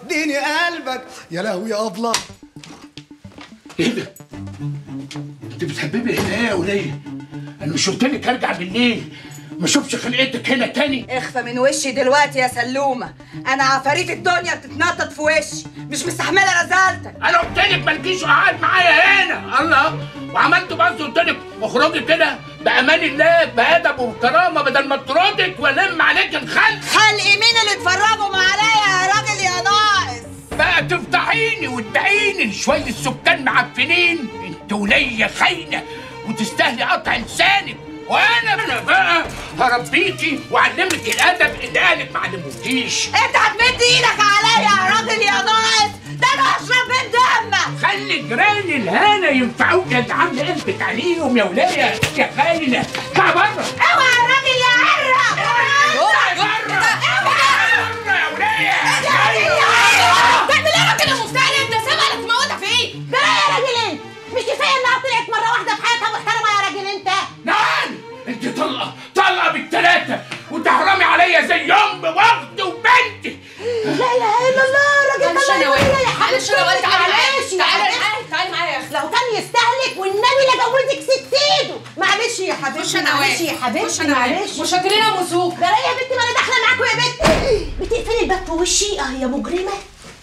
اديني قلبك يا لهوي يا ابله ايه ده؟ انت بتحببي هنا ايه يا وليه؟ انا مش قلت لك ارجع بالليل ما اشوفش خلقتك هنا تاني اخفى من وشي دلوقتي يا سلومه انا عفاريت الدنيا بتتنطط في وشي مش مستحمله رزالتك انا قلت لك مالكيش قاعد معايا هنا الله وعملت بس قلت لك اخرجي كده بامان الله بادب وكرامه بدل ما اطردك والم عليك الخلق خلق مين اللي اتفرجوا عليا يا راجل يا ناقص بقى تفتحيني وتدعيني شويه سكان معفنين انت ولية خاينه وتستاهلي قطع لسانك وانا انا بقى هربيكي واعلمك الادب اللي اهلك ما علموكيش انت هتمد ايدك عليا يا راجل يا ناقص ده انا هشرب من دمك خلي جيران الهنا ينفعوك اللي عامله قلبك عليهم يا ولايه يا خاينه اطلع بره اوعى يا راجل يا عرق اطلع بره بره يا ولايه تعمل ايه يا راجل المفتري انت سامع اللي تموتها فيه ده يا راجل انت مش كفايه انها طلعت مره واحده في حياتها محترمه يا راجل انت نعم انت طلقه طلقه بالثلاثه وتحرمي عليا زي ام واختي وبنتي لا اله الا الله راجل معلش طلع انا يا وائل يا معلش انا وائل تعالي معلش معايا يا تعالي حبيبتي. معايا تعالي معايا يا اخي لو كان يستهلك والنبي لا جوزك ست ايده معلش يا خش حبيبتي انا معلش يا وائل خش حبيبتي انا وائل معلش مش هتلاقينا مسوق ده لا يا بنتي ما انا داخله معاكوا يا بنتي بتقفلي الباب في وشي اه يا مجرمه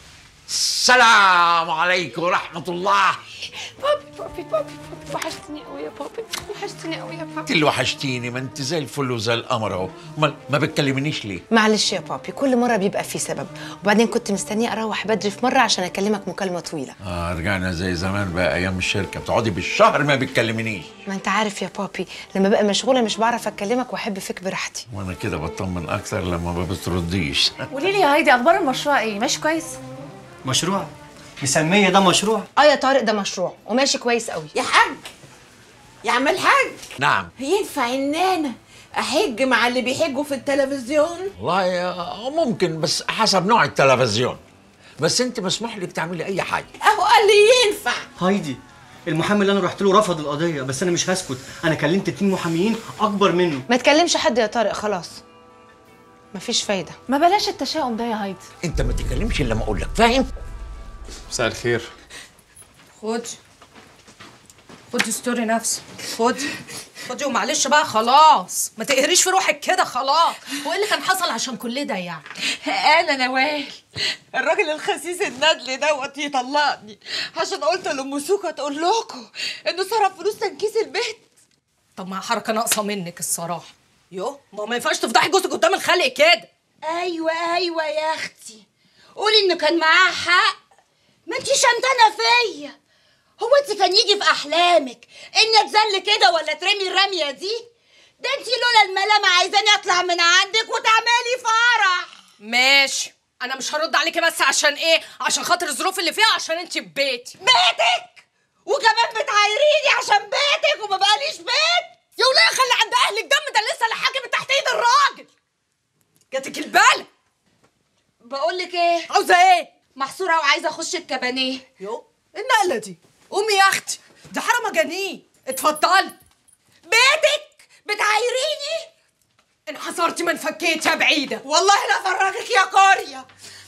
السلام عليكم ورحمة الله بابي بابي بابي بابي وحشتني قوي يا بابي وحشتني قوي يا انت بابي اللي وحشتيني ما انت زي الفل وزي القمر اهو ما, ما بتكلمنيش ليه معلش يا بابي كل مرة بيبقى في سبب وبعدين كنت مستنية أروح بدري في مرة عشان أكلمك مكالمة طويلة اه رجعنا زي زمان بقى ايام الشركة بتقعدي بالشهر ما بتكلمنيش ما أنت عارف يا بابي لما ببقى مشغولة مش بعرف أكلمك وأحب فيك براحتي وانا كده بطمن اكتر لما ما بترديش قولي لي يا هايدي اخبار المشروع ايه ماشي كويس مشروع مسمية ده مشروع آه يا طارق ده مشروع وماشي كويس قوي يا حاج يا عم الحاج نعم ينفع ان انا احج مع اللي بيحجوا في التلفزيون والله آه، ممكن بس حسب نوع التلفزيون بس انت مسموح لك تعملي اي حاجة اهو قال لي ينفع هايدي المحامي اللي انا رحت له رفض القضية بس انا مش هسكت انا كلمت اتنين محاميين اكبر منه ما تكلمش حد يا طارق خلاص مفيش فايدة ما بلاش التشاؤم ده يا هايدي انت ما تتكلمش الا لما اقول لك فاهم مساء الخير خد خد ستوري نفسك خد خدي ومعلش بقى خلاص ما تقهريش في روحك كده خلاص وايه اللي كان حصل عشان كل ده يعني انا نوال الراجل الخسيس الندل دوت يطلقني عشان قلت لام سوكا تقول لكم انه صرف فلوس تنكيس البيت طب ما حركه ناقصه منك الصراحه يو ما ما ينفعش تفضحي جوزك قدام الخلق كده ايوه ايوه يا اختي قولي انه كان معاه حق ما انتي شمتانه فيا هو انت كان يجي في احلامك اني اتذل كده ولا ترمي الرميه دي ده انت لولا الملامه عايزاني اطلع من عندك وتعملي فرح ماشي انا مش هرد عليكي بس عشان ايه عشان خاطر الظروف اللي فيها عشان انت في بيتي بيتك وكمان بتعايريني عشان بيتك وما بقاليش بيت يا وليه خلي عند اهلك دم ده لسه اللي حاكم تحت ايد الراجل جاتك البالة بقول لك ايه عاوزه ايه محصوره وعايزه اخش الكبانيه يو إيه النقله دي قومي يا اختي دي حاره مجانين اتفضلي بيتك بتعايريني انحصرتي ما انفكيت يا بعيده والله لا افرجك يا قريه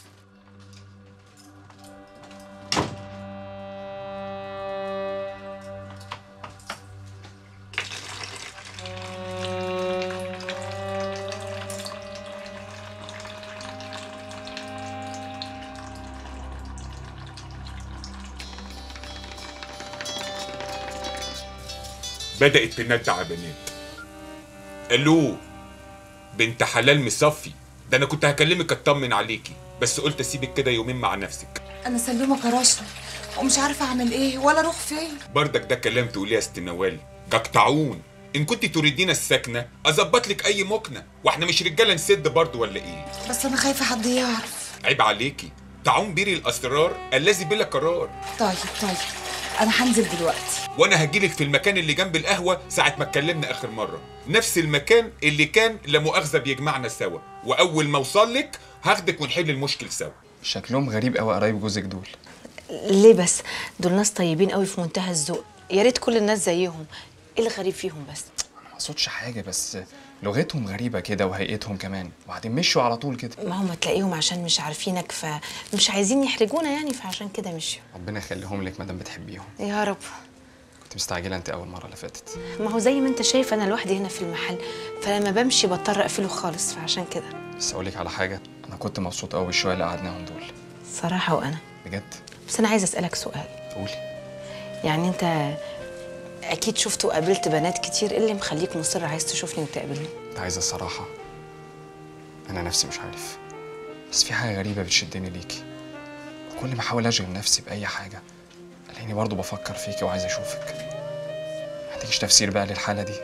بدأت تندع بنات الو بنت حلال مصفي ده انا كنت هكلمك اطمن عليكي بس قلت اسيبك كده يومين مع نفسك انا سلومه كرشني ومش عارفه اعمل ايه ولا اروح فين بردك ده كلام تقوليه يا ست نوال جقطعون ان كنت تريدين السكنه اظبط لك اي مكنه واحنا مش رجاله نسد برضو ولا ايه بس انا خايفه حد يعرف عيب عليكي تعون بيري الاسرار الذي بلا قرار طيب طيب انا هنزل دلوقتي وانا هجيلك في المكان اللي جنب القهوه ساعه ما اتكلمنا اخر مره نفس المكان اللي كان لا مؤاخذه بيجمعنا سوا واول ما اوصل لك هاخدك ونحل المشكل سوا شكلهم غريب قوي قرايب جوزك دول ليه بس دول ناس طيبين قوي في منتهى الذوق يا ريت كل الناس زيهم ايه الغريب فيهم بس ما اقصدش حاجه بس لغتهم غريبة كده وهيئتهم كمان وبعدين مشوا على طول كده ما هم تلاقيهم عشان مش عارفينك فمش عايزين يحرجونا يعني فعشان كده مشيوا ربنا يخليهم لك مادام بتحبيهم يا رب كنت مستعجلة انت أول مرة اللي فاتت ما هو زي ما انت شايف انا لوحدي هنا في المحل فلما بمشي بضطر اقفله خالص فعشان كده بس أقول لك على حاجة أنا كنت مبسوط أوي بالشوية اللي قعدناهم دول صراحة وانا بجد بس انا عايزه اسالك سؤال قولي يعني انت اكيد شفت وقابلت بنات كتير ايه اللي مخليك مصر عايز تشوفني وتقابلني انت عايزة الصراحة أنا نفسي مش عارف بس في حاجة غريبة بتشدني ليكي وكل ما أحاول أشغل نفسي بأي حاجة ألاقيني برضه بفكر فيكي وعايز أشوفك محتاجش تفسير بقى للحالة دي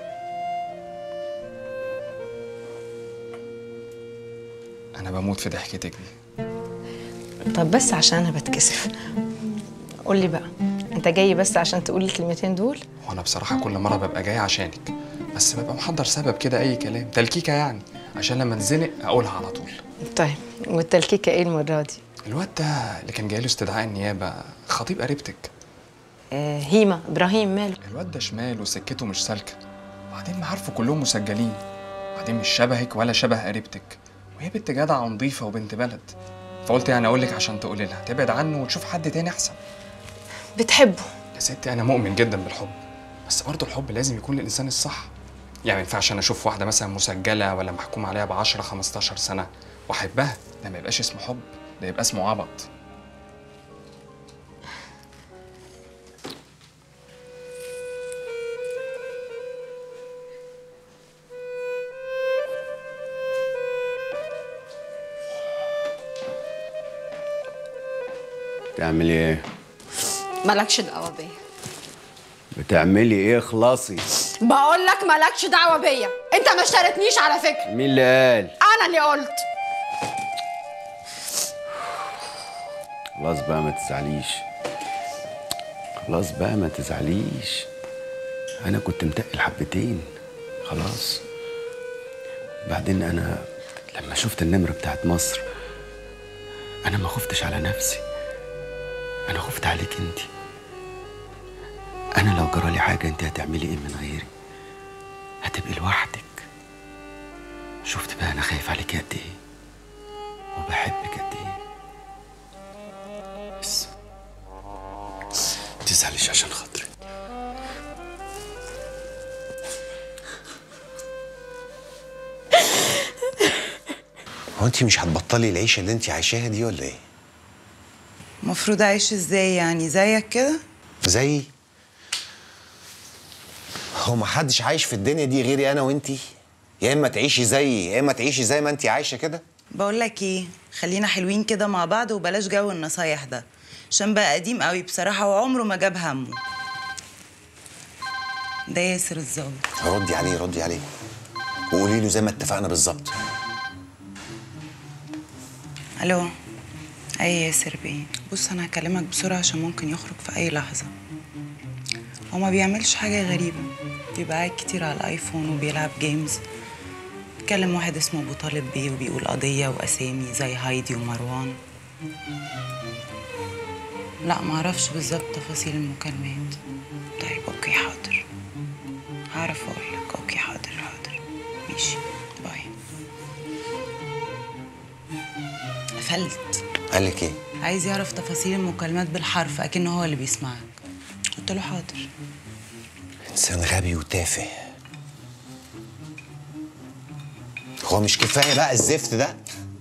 أنا بموت في ضحكتك دي طب بس عشان انا بتكسف قول لي بقى انت جاي بس عشان تقول الكلمتين دول وأنا بصراحة كل مرة ببقى جاي عشانك بس ببقى محضر سبب كده أي كلام تلكيكة يعني عشان لما اتزنق أقولها على طول طيب والتلكيكه ايه المره دي الواد ده اللي كان جاي له استدعاء النيابة خطيب قريبتك آه هيما ابراهيم ماله الواد ده شمال وسكته مش سالكة وبعدين معارفه كلهم مسجلين وبعدين مش شبهك ولا شبه قريبتك وهي بنت جدعة ونظيفة وبنت بلد فقلت يعني أقول لك عشان تقولي لها تبعد عنه وتشوف حد تاني أحسن بتحبه يا ستي أنا مؤمن جدا بالحب بس برضه الحب لازم يكون للإنسان الصح يعني ما ينفعش أنا أشوف واحدة مثلا مسجلة ولا محكوم عليها ب 10 15 سنة وأحبها ده ما يبقاش اسمه حب ده يبقى اسمه عبط بتعملي ايه؟ مالكش دعوه بيا بتعملي ايه خلاصي؟ بقول لك مالكش دعوه بيا انت ما اشتريتنيش على فكره مين اللي قال؟ انا اللي قلت خلاص بقى ما تزعليش خلاص بقى ما تزعليش انا كنت متقل حبتين خلاص بعدين انا لما شفت النمرة بتاعت مصر انا ما خفتش على نفسي انا خفت عليك انت انا لو جرالي حاجة انت هتعملي ايه من غيري هتبقي لوحدك شفت بقى انا خايف عليك قد ايه وبحبك قد ايه بس ما تزعليش عشان خاطري هو انت مش هتبطلي العيشه اللي انت عايشاها دي ولا ايه؟ المفروض اعيش ازاي يعني زيك كده زي هو ما حدش عايش في الدنيا دي غيري انا وانتي يا اما تعيشي زيي يا اما تعيشي زي ما انت عايشه كده بقول لك ايه خلينا حلوين كده مع بعض وبلاش جو النصايح ده عشان بقى قديم قوي بصراحه وعمره ما جاب همه ده ياسر الظابط ردي عليه ردي عليه وقولي له زي ما اتفقنا بالظبط الو اي ياسر بيه بص انا هكلمك بسرعه عشان ممكن يخرج في اي لحظه هو ما بيعملش حاجه غريبه بيبقى قاعد كتير على الايفون وبيلعب جيمز كلم واحد اسمه ابو طالب بيه وبيقول قضيه واسامي زي هايدي ومروان لا معرفش بالظبط تفاصيل المكالمات طيب اوكي حاضر هعرف اقول لك اوكي حاضر حاضر ماشي باي قفلت قال لك ايه؟ عايز يعرف تفاصيل المكالمات بالحرف اكنه هو اللي بيسمعك قلت له حاضر انسان غبي وتافه هو مش كفايه بقى الزفت ده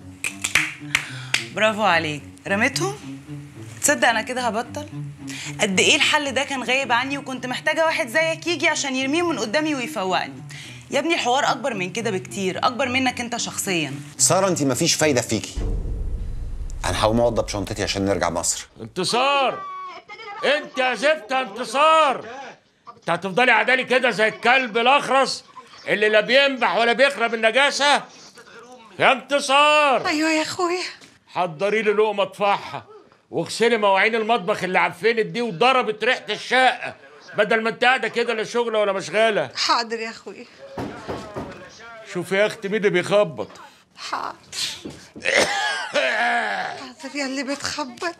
برافو عليك رميتهم تصدق انا كده هبطل قد ايه الحل ده كان غايب عني وكنت محتاجه واحد زيك يجي عشان يرميه من قدامي ويفوقني يا ابني الحوار اكبر من كده بكتير اكبر منك انت شخصيا ساره انت مفيش فايده فيكي انا هقوم اوضب شنطتي عشان نرجع مصر انتصار انت يا زفت يا انتصار انت هتفضلي عدالي كده زي الكلب الاخرس اللي لا بينبح ولا بيخرب النجاسه يا انتصار ايوه يا اخويا حضري لي لقمه اطفحها واغسلي مواعين المطبخ اللي عفنت دي وضربت ريحه الشقه بدل ما انت قاعده كده لا شغله ولا مشغله حاضر يا اخويا شوفي يا اختي مين اللي بيخبط حاضر حاضر يا اللي بتخبط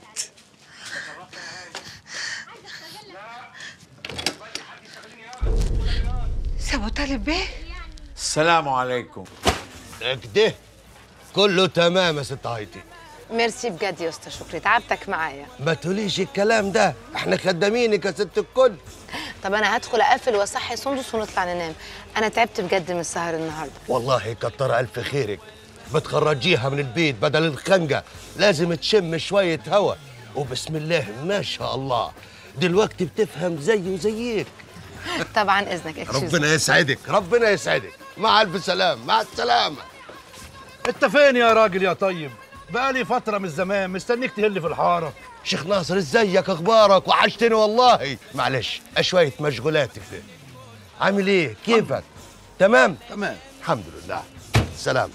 ابو طالب بيه السلام عليكم كده كله تمام يا ست هايتي ميرسي بجد يا استاذ شكري تعبتك معايا ما تقوليش الكلام ده احنا خدامينك يا ست الكل طب انا هدخل اقفل واصحي سندس ونطلع ننام انا تعبت بجد من السهر النهارده والله كتر الف خيرك بتخرجيها من البيت بدل الخنقه لازم تشم شويه هوا وبسم الله ما شاء الله دلوقتي بتفهم زي وزيك طبعا اذنك excuse ربنا يسعدك ربنا يسعدك مع الف سلام مع السلامه انت فين يا راجل يا طيب بقالي فتره من زمان مستنيك تهل في الحاره شيخ ناصر ازيك اخبارك وحشتني والله معلش شويه مشغولات كده عامل ايه كيفك تمام تمام الحمد لله سلام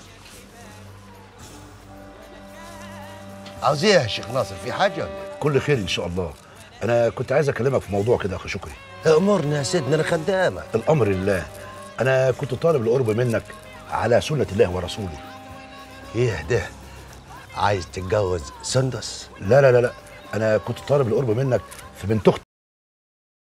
عاوز ايه يا شيخ ناصر في حاجه ولا إيه؟ كل خير ان شاء الله انا كنت عايز اكلمك في موضوع كده يا اخي شكري امرنا يا سيدنا انا خدامك الامر لله انا كنت طالب القرب منك على سنه الله ورسوله ايه ده عايز تتجوز سندس لا لا لا لا انا كنت طالب القرب منك في بنت اختي